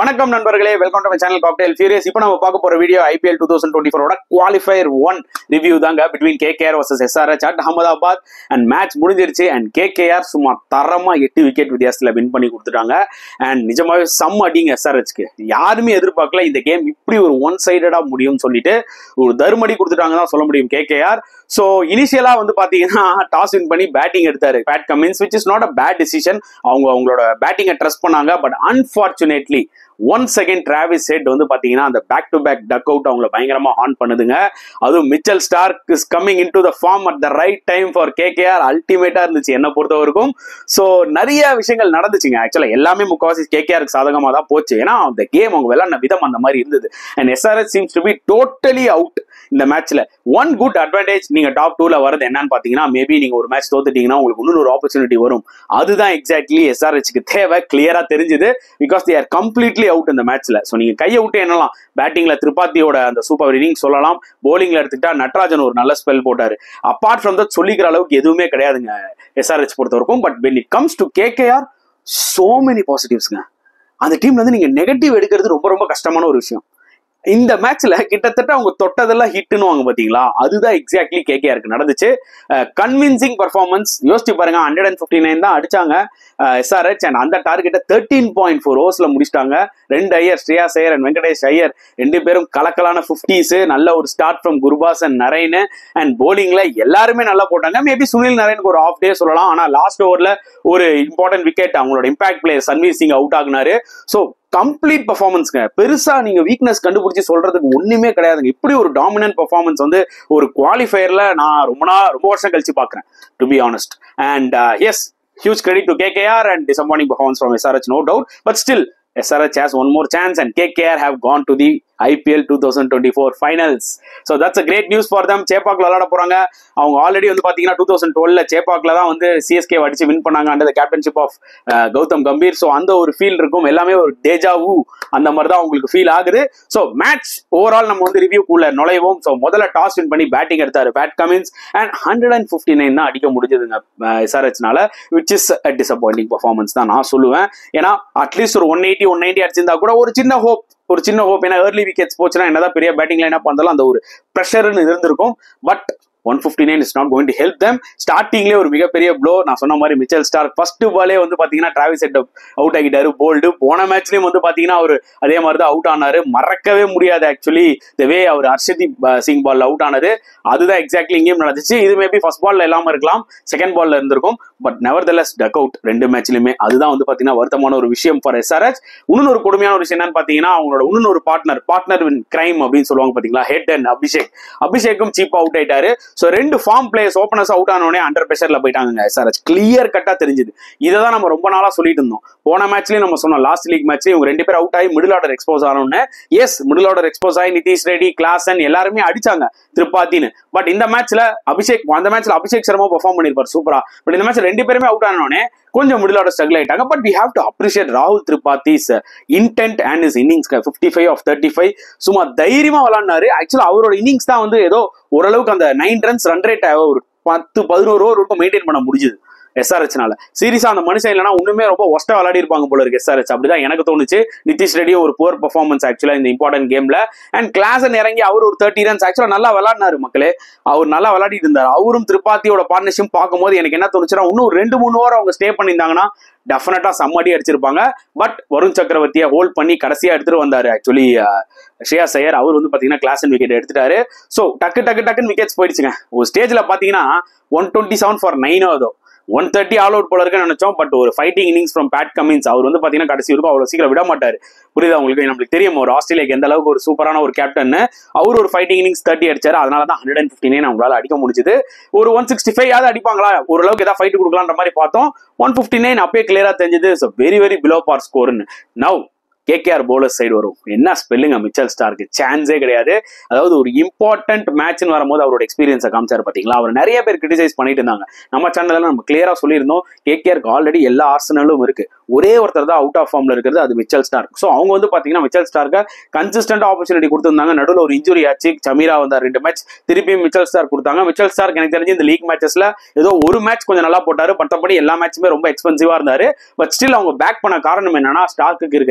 வணக்கம் நண்பர்களே welcome to my channel cocktail furious இப்போ நம்ம பார்க்க போற video IPL two thousand twenty ஃபோரோட குவாலிஃபயர் ஒன் ரிவ்யூ தாங்க between KKR versus SRH at Ahmedabad and match முடிஞ்சிருச்சு அண்ட் கேகேஆர் சும்மா தரமா எட்டு விக்கெட் வித்தியாசத்தில் வின் பண்ணி கொடுத்துட்டாங்க அண்ட் நிஜமாவே சம் அடிங்க எஸ்ஆர்ஹெச்க்கு யாருமே எதிர்பார்க்கல இந்த கேம் இப்படி ஒரு ஒன் சைடடா முடியும்னு சொல்லிட்டு ஒரு தருமடி கொடுத்துட்டாங்க தான் சொல்ல முடியும் கேகேஆர் ஸோ இனிஷியலா வந்து பாத்தீங்கன்னா டாஸ் வின் பண்ணி பேட்டிங் எடுத்தாரு Pat Cummins which is not a bad decision அவங்க அவங்களோட பேட்டிங்கை ட்ரஸ்ட் பண்ணாங்க but unfortunately one second Travis Head வந்து பாத்தீங்கன்னா அந்த back to back duck out அவங்கள பயங்கரமா ஹான் பண்ணுதுங்க அதுவும் Mitchell Starc is coming in to the form at the right time for KKR அல்டிமேட்டா இருந்துச்சு என்ன பொறுத்த வரைக்கும் ஸோ நிறைய விஷயங்கள் நடந்துச்சுங்க ஆக்சுவலா எல்லாமே முக்கவாசி கேகேஆருக்கு சாதகமா தான் போச்சு ஏன்னா அந்த கேம் அவங்க விளையாடின விதம் அந்த மாதிரி இருந்தது and SRS seems to be totally out இந்த மேட்ச்ல ஒன் குட் அட்வான்டேஜ் நீங்க டாப் டூல வரது என்னன்னு பாத்தீங்கன்னா மேபி நீங்க ஒரு மேட்ச் தோத்துட்டீங்கன்னா உங்களுக்கு இன்னொரு ஆப்பர்ச்சுனிட்டி வரும் அதுதான் எக்ஸாக்ட்லி எஸ்ஆர்ஹெச்க்கு தேவை கிளியரா தெரிஞ்சுது because they are completely out இந்த மேட்ச்ல ஸோ நீங்க கையை விட்டு என்னலாம் பேட்டிங்ல திரிபாத்தியோட அந்த சூப்பர் இன்னிங் சொல்லலாம் போலிங்ல எடுத்துக்கிட்டா நட்ராஜன் ஒரு நல்ல ஸ்பெல் போட்டாரு அப்பார்ட் ஃப்ரம் தட் சொல்லிக்கிற அளவுக்கு எதுவுமே கிடையாதுங்க எஸ்ஆர்ஹெச் பொறுத்த வரைக்கும் but when it comes to KKR so many பாசிட்டிவ்ஸ்ங்க அந்த டீம்ல இருந்து நீங்க நெகட்டிவ் எடுக்கிறது ரொம்ப ரொம்ப கஷ்டமான ஒரு விஷயம் இந்த மேட்ச்ல கிட்டத்தட்ட அவங்க தொட்டதெல்லாம் ஹிட்னு வாங்க பாத்தீங்களா அதுதான் எக்ஸாக்ட்லி கேகேஆருக்கு நடந்துச்சு கன்வின்சிங் பர்ஃபார்மன்ஸ் யோசிச்சு பாருங்க ஹண்ட்ரட் அண்ட் ஃபிஃப்டி நைன் தான் அடிச்சாங்க எஸ்ஆர்ஹெச் அண்ட் அந்த டார்கெட்டை தேர்ட்டீன் பாயிண்ட் ஃபோர் ஓவர்ஸ்ல முடிச்சிட்டாங்க ரெண்டு ஐயர் ஸ்ரேயாஸ் ஐயர் அண்ட் வெங்கடேஷ் ஐயர் ரெண்டு பேரும் கலக்கலான ஃபிஃப்டிஸ் நல்ல ஒரு start from Gurbaz and Narine and போலிங்ல எல்லாருமே நல்லா போட்டாங்க மேபி சுனில் நரேனுக்கு ஒரு ஆஃப் டே சொல்லலாம் ஆனா லாஸ்ட் ஓவர்ல ஒரு இம்பார்ட்டன்ட் விக்கெட் அவங்களோட impact player Sanvir Singh out ஆகுனாரு ஸோ கம்ப்ளீட் பர்ஃபார்மன்ஸ்ங்க பெருசா நீங்க வீக்னஸ் கண்டுபிடிச்சு சொல்றதுக்கு ஒண்ணுமே கிடையாதுங்க இப்படி ஒரு டாமினன்ட் பர்ஃபார்மன்ஸ் வந்து ஒரு குவாலிஃபயர்ல நான் ரொம்ப நாள் ரொம்ப வருஷம் கழிச்சு பாக்குறேன் to be honest and yes huge credit to KKR and disappointing performance from SRH no doubt but still SRH has one more chance and KKR have gone to the IPL 2024 finals. So that's a great news for them. சேப்பாக்ல விளையாட போறாங்க அவங்க already வந்து பாத்தீங்கன்னா two thousand டுவெல்ல சேப்பாக்ல தான் வந்து CSK அடிச்சு win பண்ணாங்க under the captaincy of Gautam Gambhir so அந்த ஒரு ஃபீல் இருக்கும் எல்லாமே ஒரு டேஜாவு அந்த மாதிரி தான் உங்களுக்கு ஃபீல் ஆகுது ஸோ மேட்ச் ஓவரால் நம்ம வந்து ரிவ்யூக்குள்ள நுழைவோம் ஸோ முதல்ல டாஸ் வின் பண்ணி பேட்டிங் எடுத்தாரு Pat Cummins and hundred and fifty nine தான் அடிக்க முடிஞ்சதுங்க எஸ்ஆர்ஹெச்னால which is a disappointing performance தான் நான் சொல்லுவேன் ஏன்னா அட்லீஸ்ட் ஒரு ஒன் எயிட்டி ஒன் நைன்டி அடிச்சிருந்தா கூட ஒரு சின்ன ஹோப் ஒரு சின்ன ஹோப் ஏன்னா ஏர்லி விக்கெட்ஸ் போச்சுன்னா என்னதான் பெரிய பேட்டிங் லைன் அப் வந்தாலும் அந்த ஒரு ப்ரெஷர்னு இருந்திருக்கும் but one fifty nine is not going to help them ஸ்டார்டிங்லேயே ஒரு மிகப்பெரிய ப்ளோ நான் சொன்ன மாதிரி மிச்சல் ஸ்டார் ஃபர்ஸ்ட் பாலே வந்து பார்த்தீங்கன்னா டிராவிஸ் ஹெட் அவுட் ஆகிட்டாரு போல்டு போன மேட்ச்லேயும் வந்து பார்த்தீங்கன்னா அவர் அதே மாதிரி தான் அவுட் ஆனாரு மறக்கவே முடியாது ஆக்சுவலி த வே அவர் ஹர்ஷதீப் சிங் பால் அவுட் ஆனது அதுதான் எக்ஸாக்ட்லி இங்கேயும் நடந்துச்சு இது மேபி ஃபர்ஸ்ட் பால்ல இல்லாம இருக்கலாம் செகண்ட் பால்ல இருந்திருக்கும் but nevertheless duck out ரெண்டு மேட்ச்லயுமே அதுதான் வந்து பாத்தீங்கன்னா வருத்தமான ஒரு விஷயம் ஃபார் எஸ்ஆர்எச் இன்னொரு ஒரு கொடுமையான ஒரு விஷயம் என்னன்னு பாத்தீங்கன்னா அவங்களோட இன்னொரு பார்ட்னர் பார்ட்னர் இன் கிரைம் அப்படின்னு சொல்லுவாங்க பாத்தீங்களா ஹெட் அண்ட் அபிஷேக் அபிஷேக்கும் சீப்பா அவுட் ஆயிட்டாரு ஸோ ரெண்டு ஃபார்ம் பிளேயர்ஸ் ஓப்பனர்ஸ் அவுட் ஆனோடனே அண்டர் ப்ரெஷர்ல போயிட்டாங்க எஸ்ஆர்எச் கிளியர் கட்டா தெரிஞ்சுது இதை தான் நம்ம ரொம்ப நாளா சொல்லிட்டு இருந்தோம் போன மேட்ச்லயும் நம்ம சொன்னோம் லாஸ்ட் லீக் மேட்ச்லயும் இவங்க ரெண்டு பேரும் அவுட் ஆகி மிடில் ஆர்டர் எக்ஸ்போஸ் ஆனோன்னு எஸ் மிடில் ஆர்டர் எக்ஸ்போஸ் ஆகி நிதிஷ் ரெட்டி கிளாசன் எல்லாருமே அடிச்சாங்க திரிபாத்தின்னு பட் இந்த மேட்ச்ல அபிஷேக் அந்த மேட்ச்ல அபிஷேக் சர்மா பெர்ஃபார்ம் பண்ணிருப்பார் சூப்பரா பட் இந்த மேட்ச் ரெண்டு பேருமே அவுட் ஆனோடனே கொஞ்சம் மிடில் ஆர்டர் ஸ்ட்ரகிள் ஆயிட்டாங்க but we have to appreciate ராகுல் Tripathi's intent and is innings fifty five off thirty five சும்மா தைரியமா விளாண்டாரு ஆக்சுவலா அவரோட இன்னிங்ஸ் தான் வந்து ஏதோ ஓரளவுக்கு அந்த நைன் ரன்ஸ் ரன் ரேட் ஒரு பத்து பதினோரு ஓவர் இருக்கும் மெயின்டைன் பண்ண முடிஞ்சுது எஸ்ஆர்ஹெச்னால சீரியஸா அந்த மனுஷன் இல்லைனா இன்னுமே ரொம்ப ஒஸ்டா விளையாடி இருப்பாங்க போல இருக்கு எஸ்ஆர்ஹெச் அப்படிதான் எனக்கு தோணுச்சு நிதிஷ் ரெட்டி ஒரு புவர் பர்ஃபார்மன்ஸ் ஆக்சுவலா இந்த இம்பார்ட்டன்ட் கேம்ல அண்ட் கிளாஸன் இறங்கி அவர் ஒரு தேர்ட்டி ரன்ஸ் ஆக்சுவலா நல்லா விளையாடினாரு மக்களே அவர் நல்லா விளையாடிட்டு இருந்தார் அவரும் திரிபாத்தியோட பார்ட்னர்ஷிப் பார்க்கும்போது எனக்கு என்ன தோணுச்சுன்னா இன்னும் ரெண்டு மூணு ஓவர் அவங்க ஸ்டே பண்ணியிருந்தாங்கன்னா டெஃபினட்டா செம்மடி அடிச்சிருப்பாங்க பட் வருண் சக்கரவர்த்தியை ஹோல்ட் பண்ணி கடைசியா எடுத்துட்டு வந்தாரு ஆக்சுவலி ஸ்ரேயா சையர் அவர் வந்து பாத்தீங்கன்னா கிளாஸ் விக்கெட் எடுத்துட்டாரு ஸோ டக்கு டக்கு டக்குன்னு விக்கெட்ஸ் போயிடுச்சுங்க ஒரு ஸ்டேஜ்ல பாத்தீங்கன்னா ஒன் டுவெண்ட்டி செவன் ஃபார் நைனோ அதோ ஒன் தேர்ட்டி ஆல் அவுட் போல இருக்குன்னு நினைச்சோம் பட் ஒரு fighting innings from Pat Cummins அவர் வந்து பாத்தீங்கன்னா கடைசி இருக்கும் அவ்வளவு சீக்கிரம் விட மாட்டாரு புரியுதா உங்களுக்கு நம்மளுக்கு தெரியும் ஒரு ஆஸ்திரேலியாக்கு எந்த அளவுக்கு ஒரு சூப்பரான ஒரு கேப்டன் அவர் ஒரு ஃபைட்டிங் இன்னிங்ஸ் தேர்ட்டி அடிச்சாரு அதனால தான் ஹண்ட்ரட் அண்ட் ஃபிஃப்டி நைன் அவங்களால அடிக்க முடிஞ்சது ஒரு ஒன் சிக்ஸ்டி ஃபைவ் யாவது அடிப்பாங்களா ஓரளவுக்கு ஏதாவது ஃபைட் கொடுக்கலான்ற மாதிரி பார்த்தோம் ஒன் ஃபிஃப்டி நைன் அப்பயே கிளியரா தெரிஞ்சது வெரி வெரி பிலோ பார் ஸ்கோர்னு நவ் கேகேஆர் போலர் சைடு வரும் என்ன ஸ்பெல்லுங்க மிச்சல் ஸ்டாருக்கு சான்ஸே கிடையாது அதாவது ஒரு இம்பார்ட்டன்ட் மேட்ச்னு வரும்போது அவரோட எக்ஸ்பீரியன்ஸை காமிச்சாரு பாத்தீங்களா அவர் நிறைய பேர் கிரிட்டிசைஸ் பண்ணிட்டு இருந்தாங்க நம்ம சேனல்ல நம்ம கிளியரா சொல்லியிருந்தோம் கேகேஆருக்கு ஆல்ரெடி எல்லா ஆர்சனலும் இருக்கு ஒரே ஒருத்தர் தான் அவுட் ஆஃப் ஃபார்ம்ல இருக்கிறது அது மிச்சல் ஸ்டார்க் ஸோ அவங்க வந்து பாத்தீங்கன்னா மிச்சல் ஸ்டார்க்கு கன்சிஸ்டன்ட் ஆப்பர்ச்சுனிட்டி கொடுத்திருந்தாங்க நடுவில் ஒரு இன்ஜுரி ஆச்சு சமீரா வந்தார் ரெண்டு மேட்ச் திருப்பியும் மிச்சல் ஸ்டார் கொடுத்தாங்க மிச்சல் ஸ்டார்க் எனக்கு தெரிஞ்சு இந்த லீக் மேட்சஸ்ல ஏதோ ஒரு மேட்ச் கொஞ்சம் நல்லா போட்டாரு மற்றபடி எல்லா மேட்சுமே ரொம்ப எக்ஸ்பென்சிவா இருந்தாரு பட் ஸ்டில் அவங்க பேக் பண்ண காரணம் என்னன்னா ஸ்டார்க்கு இருக்கிற experience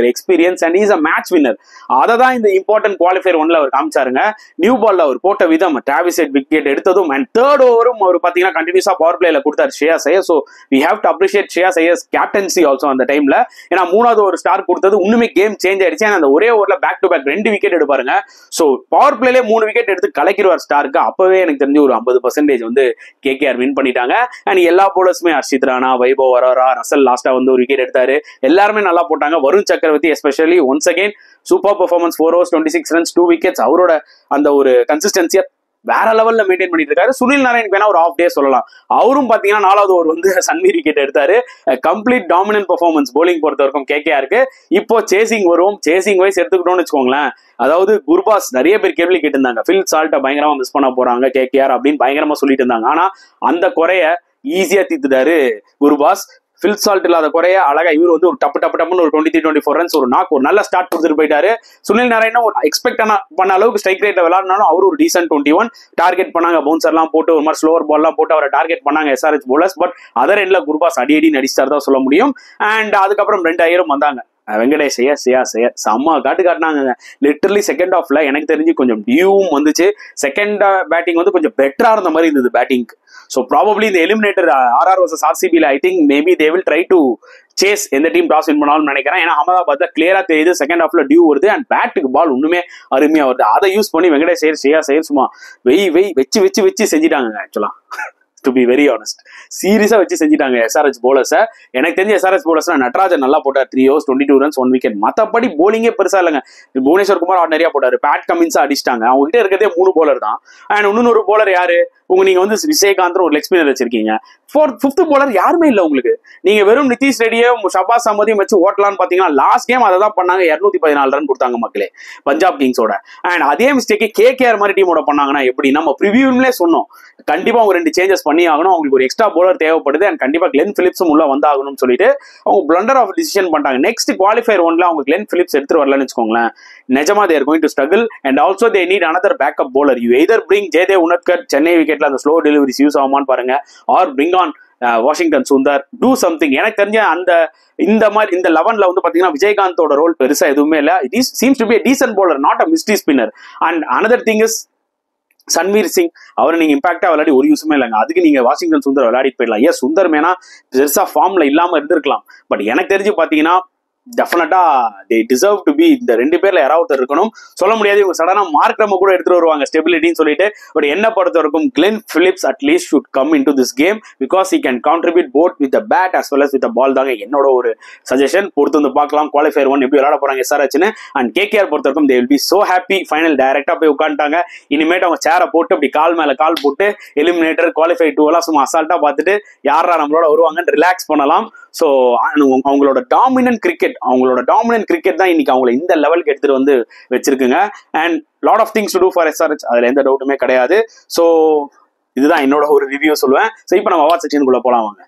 experience and is a match winner அதை தான் இந்த இம்பார்ட்டன்ட் குவாலிஃபயர் ஒன்ல அவர் காமிச்சாருங்க நியூ பால்ல அவர் போட்ட விதம் டிராவிஸ் ஹெட் விக்கெட் எடுத்ததும் அண்ட் தேர்ட் ஓவரும் அவர் பார்த்தீங்கன்னா கண்டினியூஸா பவர் பிளேல கொடுத்தாரு ஷேயா சையர் so we have to appreciate ஷேயா சையர்ஸ் captaincy also அந்த டைம்ல ஏன்னா மூணாவது ஒரு ஸ்டார் கொடுத்தது இன்னுமே கேம் சேஞ்ச் ஆயிடுச்சு and அந்த ஒரே ஓவர்ல பேக் டு பேக் ரெண்டு விக்கெட் எடுப்பாருங்க ஸோ பவர் பிளேலே மூணு விக்கெட் எடுத்து கலைக்கிறவர் ஸ்டாருக்கு அப்பவே எனக்கு தெரிஞ்சு ஒரு ஐம்பது பர்சன்டேஜ் வந்து கேகேஆர் வின் பண்ணிட்டாங்க அண்ட் எல்லா போலர்ஸுமே ஹர்ஷித் ராணா வைபவ் வரோரா ரசல் லாஸ்டா வந்து ஒரு விக்கெட் எடுத்தாரு எல்லாருமே நல்லா போட்டாங்க Varun Chakravarthy especially once again super performance four overs twenty six runs two wickets அவரோட அந்த ஒரு கன்சிஸ்டன்சியை வேற லெவல்ல மெயின்டைன் பண்ணிட்டு இருக்காரு சுனில் நாராயண் வேணா ஒரு ஆஃப் டே சொல்லலாம் அவரும் பாத்தீங்கன்னா நாலாவது ஓவர் வந்து சன்வீர் விக்கெட் எடுத்தாரு கம்ப்ளீட் டாமினன்ட் பெர்ஃபார்மன்ஸ் போலிங் பொறுத்த வரைக்கும் கேகே இருக்கு இப்போ சேசிங் வரும் சேசிங் வைஸ் எடுத்துக்கிட்டோம்னு வச்சுக்கோங்களேன் அதாவது குர்பாஸ் நிறைய பேர் கேள்வி கேட்டிருந்தாங்க ஃபில் சால்ட்டை பயங்கரமா மிஸ் பண்ண போறாங்க கேகேஆர் அப்படின்னு பயங்கரமா சொல்லிட்டு இருந்தாங்க ஆனா அந்த குறைய ஈஸியா தீர்த்துட்டாரு குர்பாஸ் ஃபில் சால்ட் இல்லாத குறைய அழகா இவர் வந்து ஒரு டப்பு டப்பு டப்புன்னு ஒரு twenty three twenty four runs ஒரு நாக் ஒரு நல்ல ஸ்டார்ட் கொடுத்துட்டு போயிட்டாரு சுனில் நாராயணன் ஒரு எக்ஸ்பெக்ட் பண்ண அளவுக்கு ஸ்ட்ரைக் ரேட்ல விளாட்னாலும் அவர் ஒரு டீசென்ட் டுவெண்ட்டி ஒன் டார்கெட் பண்ணாங்க பவுன்சர்லாம் போட்டு ஒரு மாதிரி ஸ்லோவர் பால்லாம் போட்டு அவரை டார்கெட் பண்ணாங்க எஸ்ஆர்எச் போலர்ஸ் பட் அதர் எண்ட்ல குருபாஸ் அடி அடி நடிச்சார் தான் சொல்ல முடியும் அண்ட் அதுக்கப்புறம் ரெண்டு ஐயரும் வந்தாங்க வெங்கடேஷ் ஐயா சியா சியா செம்ம காட்டு காட்டினாங்க லிட்டர்லி செகண்ட் ஆஃப்ல எனக்கு தெரிஞ்சு கொஞ்சம் டியூவும் வந்துச்சு செகண்ட் பேட்டிங் வந்து கொஞ்சம் பெட்டரா இருந்த மாதிரி இருந்தது பேட்டிங் ஸோ ப்ராபப்ளி இந்த எலிமினேட்டர் ஆர்ஆர் வர்சஸ் ஆர்சிபியில் I think maybe they will try to chase எந்த டீம் டாஸ் வின் பண்ணாலும் நினைக்கிறேன் ஏன்னா அகமதாபாத்ல கிளியரா தெரியுது செகண்ட் ஹாஃப்ல டியூ வருது அண்ட் பேட்டுக்கு பால் ஒண்ணுமே அருமையா வருது அதை யூஸ் பண்ணி வெங்கடேஷ் சேர் ஸ்ரேயா சேர் சும்மா வெய் வெய் வச்சு வச்சு வச்சு செஞ்சிட்டாங்க ஆக்சுவலா டு பி வெரி ஆனஸ்ட் சீரியஸா வச்சு செஞ்சிட்டாங்க எஸ்ஆர்எச் போலர்ஸை எனக்கு தெரிஞ்ச எஸ்ஆர்எஸ் போலர்ஸ் நட்ராஜன் நல்லா போட்டார் three overs twenty two runs one wicket மற்றபடி போலிங்கே பெருசா இல்லைங்க புவனேஸ்வர் குமார் ஆர்டினரியா போட்டாரு பேட் கமின்ஸா அடிச்சிட்டாங்க அவங்க கிட்ட இருக்கிறதே மூணு போலர் தான் அண்ட் இன்னொரு போலர் யாரு உங்க நீங்க வந்து விஜயகாந்த் ஒரு லெக் ஸ்பின்னர் வச்சிருக்கீங்க ஃபோர்த் ஃபிஃப்த் போலர் யாருமே இல்லை உங்களுக்கு நீங்க வெறும் நிதிஷ் ரெட்டியும் ஷபாஸ் அமதியும் வச்சு ஓட்டலாம்னு பாத்தீங்கன்னா லாஸ்ட் கேம் அதை தான் பண்ணாங்க இருநூத்தி பதினாலு ரன் கொடுத்தாங்க மக்களே பஞ்சாப் கிங்ஸோட அண்ட் அதே மிஸ்டேக்கே கேகேஆர் மாதிரி டீமோட பண்ணாங்கன்னா எப்படி நம்ம ப்ரிவியூலே சொன்னோம் கண்டிப்பா அவங்க ரெண்டு சேஞ்சஸ் பண்ணி ஆகணும் அவங்களுக்கு ஒரு எக்ஸ்ட்ரா போலர் தேவைப்படுது அண்ட் கண்டிப்பா கிளென் பிலிப்ஸும் உள்ள வந்தாகணும்னு சொல்லிட்டு அவங்க பிளண்டர் ஆஃப் டிசிஷன் பண்ணிட்டாங்க நெக்ஸ்ட் குவாலிஃபயர் ஒன்ல அவங்க கிளென் பிலிப்ஸ் எடுத்துட்டு வரலன்னு வச்சுக்கோங்களேன் நிஜமா they're going to struggle and also they need another backup bowler you either bring Jaydev Unadkat Chennai விக்கெட்ல அந்த ஸ்லோ டெலிவரிஸ் யூஸ் ஆகுமான்னு பாருங்க or bring on Washington Sundar do something எனக்கு தெரிஞ்ச அந்த இந்த மாதிரி இந்த லெவன்ல வந்து பாத்தீங்கன்னா விஜயகாந்தோட ரோல் பெருசா எதுவுமே இல்ல it is seems to be decent bowler not a mystery spinner and another thing is Sanvir Singh அவரை நீங்க இம்பாக்டா விளையாடி ஒரு யூஸுமே இல்லைங்க அதுக்கு நீங்க வாஷிங்டன் சுந்தர் விளையாடி போயிடலாம் ஏன் சுந்தர் மேனா பெருசா ஃபார்ம்ல இல்லாம இருந்திருக்கலாம் பட் எனக்கு தெரிஞ்சு பாத்தீங்கன்னா டெஃபினட்டா தே டிசர்வ் டு பி இந்த ரெண்டு பேர்ல யாராவது ஒருத்தர் இருக்கணும் சொல்ல முடியாது இவங்க சடனா மார்க் நம்ம கூட எடுத்துட்டு வருவாங்க ஸ்டெபிலிட்டின்னு சொல்லிட்டு பட் என்ன பொறுத்த வரைக்கும் Glenn Phillips at least should come in to this game because he can contribute both with bat as well as with ball தாங்க என்னோட ஒரு சஜஷன் பொறுத்து வந்து பார்க்கலாம் குவாலிஃபயர் ஒன் எப்படி விளையாட போறாங்க எஸ்ஆர்ஹெச்னு அண்ட் கேகேஆர் பொறுத்த வரைக்கும் they will be so happy final டைரக்டா போய் உட்காந்துட்டாங்க இனிமேட்டு அவங்க சேரை போட்டு அப்படி கால் மேல கால் போட்டு எலிமினேட்டர் குவாலிஃபை டூ எல்லாம் சும்மா அசால்ட்டா பார்த்துட்டு யாரா நம்மளோட வருவாங்கன்னு ரிலாக்ஸ் பண்ணலாம் ஸோ அவங்களோட டாமினன்ட் கிரிக்கெட் அவங்களோட டாமினன்ட் கிரிக்கெட் தான் இன்னைக்கு அவங்கள இந்த லெவலுக்கு எடுத்துட்டு வந்து வச்சிருக்குங்க and lot of things to do for SRH அதுல எந்த டவுட்டுமே கிடையாது ஸோ இதுதான் என்னோட ஒரு ரிவ்யூ சொல்லுவேன் ஸோ இப்போ நம்ம அவார்ட் செக்ஷனுக்குள்ள போலாம் வாங்க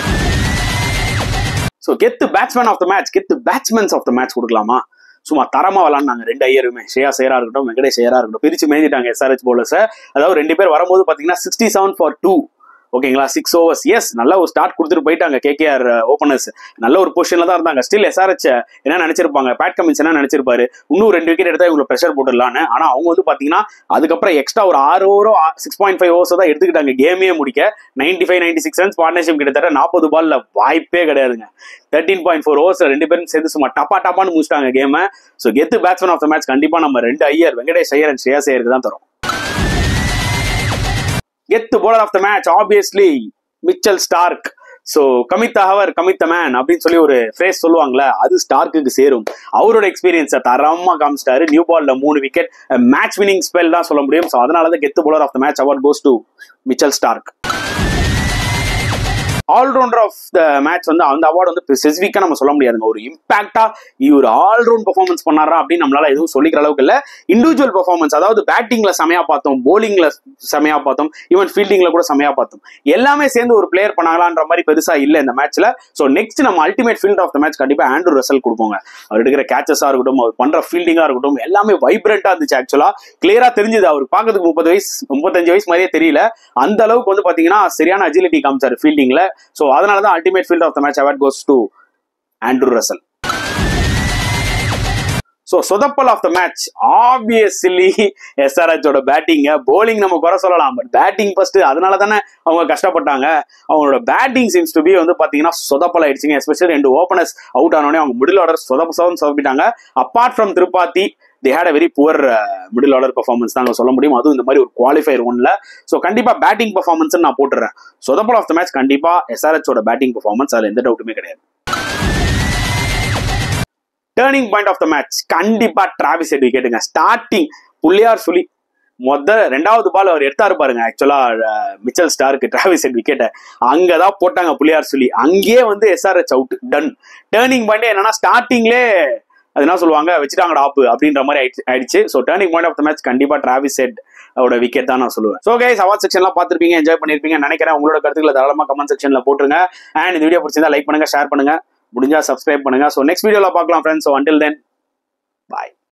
ஸோ கெத்து பேட்ஸ்மேன் ஆஃப் த மேட்ச் கெத்து பேட்ஸ்மேன்ஸ் ஆஃப் த மேட்ச் கொடுக்கலாமா சும்மா தரமா விளாண்டாங்க ரெண்டு ஐயருமே ஷேயா சேரா இருக்கட்டும் வெங்கடேஷ் சேரா இருக்கட்டும் பிரிச்சு மேய்ஞ்சிட்டாங்க எஸ்ஆர்ஹெச் போலர்ஸ் அதாவது ரெண்டு பேர் வரும்போது பாத்தீங்கன்னா சிக்ஸ்டி செவன் ஃபார் டூ ஓகேங்களா சிக்ஸ் ஓவர்ஸ் எஸ் நல்ல ஒரு ஸ்டார்ட் கொடுத்துட்டு போயிட்டாங்க கேகேஆர் ஓப்பனர்ஸ் நல்ல ஒரு பொசிஷன்ல தான் இருந்தாங்க ஸ்டில் எஸ்ஆர்ஹெச் என்ன நினைச்சிருப்பாங்க பேட் கமின்ஸ் என்ன நினைச்சிருப்பாரு இன்னும் ரெண்டு விக்கெட் எடுத்தா இவங்களை ப்ரெஷர் போட்டுடலான்னு ஆனா அவங்க வந்து பாத்தீங்கன்னா அதுக்கப்புறம் எக்ஸ்ட்ரா ஒரு ஆறு ஓவரோ சிக்ஸ் பாயிண்ட் ஃபைவ் ஓவர்ஸ் தான் எடுத்துக்கிட்டாங்க கேமே முடிக்க ninety five ninety six runs partnership கிட்டத்தட்ட நாற்பது பால்ல வாய்ப்பே கிடையாதுங்க தேர்ட்டின் பாயிண்ட் ஃபோர் ஓவர்ஸ் ரெண்டு பேரும் சேர்ந்து சும்மா டப்பா டப்பான்னு முடிச்சிட்டாங்க கேமை ஸோ கெத்து பேட்ஸ்மேன் ஆஃப் த மேட்ச் கண்டிப்பா நம்ம ரெண்டு ஐயர் வெங்கடேஷ் ஐயர் அண்ட் ஸ்ரேயா ஐயருக்கு தான் தரும் கெத்து bowler of the match obviously Mitchell Starc so cometh hour cometh man அப்படின்னு சொல்லி ஒரு ஃப்ரேஸ் சொல்லுவாங்கல்ல அது ஸ்டார்க்குக்கு சேரும் அவரோட எக்ஸ்பீரியன்ஸை தரமா காமிச்சிட்டாரு நியூ பால்ல மூணு விக்கெட் மேட்ச் வினிங் ஸ்பெல் தான் சொல்ல முடியும் ஸோ அதனால தான் கெத்து bowler of the match award goes to Mitchell Starc allrounder of the match வந்து அந்த அவார்டு வந்து ஸ்பெசிஃபிக்காக நம்ம சொல்ல முடியாதுங்க ஒரு இம்பாக்டா இவர் ஆல்ரவுண்ட் பெர்ஃபார்மன்ஸ் பண்ணாரா அப்படின்னு நம்மளால எதுவும் சொல்லிக்கிற அளவுக்கு இல்லை இண்டிவிஜுவல் பெர்ஃபார்மன்ஸ் அதாவது பேட்டிங்ல செமையா பார்த்தோம் போலிங்ல செமையா பார்த்தோம் ஈவன் ஃபீல்டிங்ல கூட செமையா பார்த்தோம் எல்லாமே சேர்ந்து ஒரு பிளேயர் பண்ணாங்களான்ற மாதிரி பெருசா இல்லை இந்த மேட்ச்ல ஸோ நெக்ஸ்ட் நம்ம ultimate field of the match கண்டிப்பா ஆண்ட்ரூ ரசல் கொடுப்போங்க அவர் எடுக்கிற கேச்சஸா இருக்கட்டும் அவர் பண்ற ஃபீல்டிங்கா இருக்கட்டும் எல்லாமே வைப்ரண்டா இருந்துச்சு ஆக்சுவலா கிளியரா தெரிஞ்சது அவர் பார்க்கறதுக்கு முப்பது வயசு முப்பத்தஞ்சு வயசு மாதிரியே தெரியல அந்த அளவுக்கு வந்து பாத்தீங்கன்னா சரியான அஜிலிட்டி காமிச்சாரு ஃபீல்டிங்ல ஸோ அதனால தான் ultimate field of the match award goes to Andrew Russell so சொதப்பல் ஆஃப் த மேட்ச் ஆப்வியஸ்லி எஸ்ஆர்ஹெச்சோட பேட்டிங்க போலிங் நம்ம குறை சொல்லலாம் பட் பேட்டிங் ஃபர்ஸ்ட் அதனால தானே அவங்க கஷ்டப்பட்டாங்க அவங்களோட பேட்டிங் சீம்ஸ் டு பி வந்து பாத்தீங்கன்னா சொதப்பல் ஆயிடுச்சுங்க எஸ்பெஷலி ரெண்டு ஓப்பனர்ஸ் அவுட் ஆனோடனே அவங்க மிடில் ஆர்டர் சொதப்பு சொதம் சொதப்பிட்டாங்க apart from Tripathi they had a very poor middle order performance தாங்க சொல்ல முடியும் அதுவும் இந்த மாதிரி ஒரு குவாலிஃபயர் ஒன்ல ஸோ கண்டிப்பா பேட்டிங் பர்ஃபார்மன்ஸ் நான் போட்டுறேன் சொதப்பல் ஆஃப் த மேட்ச் கண்டிப்பா எஸ்ஆர்ஹெச்சோட பேட்டிங் பர்ஃபார்மன்ஸ் அதுல எந்த டவுட்டுமே கிடையாது turning point of the match கண்டிப்பா டிராவிஸ் ஹெட் விக்கெட்டுங்க ஸ்டார்டிங் புள்ளியார் சுழி மொத ரெண்டாவது பால் அவர் எடுத்தாரு பாருங்க ஆக்சுவலா மிச்சல் ஸ்டாருக்கு டிராவிஸ் ஹெட் விக்கெட்டை அங்கதான் போட்டாங்க புள்ளியார் சுழி அங்கேயே வந்து SRH out done turning point என்னன்னா ஸ்டார்டிங்லே அது என்ன சொல்லுவாங்க வச்சுட்டாங்கடா ஆப்பு அப்படின்ற மாதிரி ஆயிடுச்சு ஆயிடுச்சு so turning point of the match கண்டிப்பா டிராவிஸ் ஹெட் அவரோட விக்கெட் தான் நான் சொல்லுவேன் ஸோ கைஸ் அவார்ட் செக்ஷன்லாம் பார்த்துருப்பீங்க என்ஜாய் பண்ணிருப்பீங்க நினைக்கிறேன் உங்களோட கருத்துக்களை தாராளமா கமெண்ட் செக்ஷன்ல போட்டுருங்க அண்ட் இந்த வீடியோ பிடிச்சிருந்தா லைக் பண்ணுங்க ஷேர் பண்ணுங்க முடிஞ்சா சப்ஸ்கிரைப் பண்ணுங்க ஸோ நெக்ஸ்ட் வீடியோல பார்க்கலாம் ஃப்ரெண்ட்ஸ் ஸோ அண்டில் தென் பாய்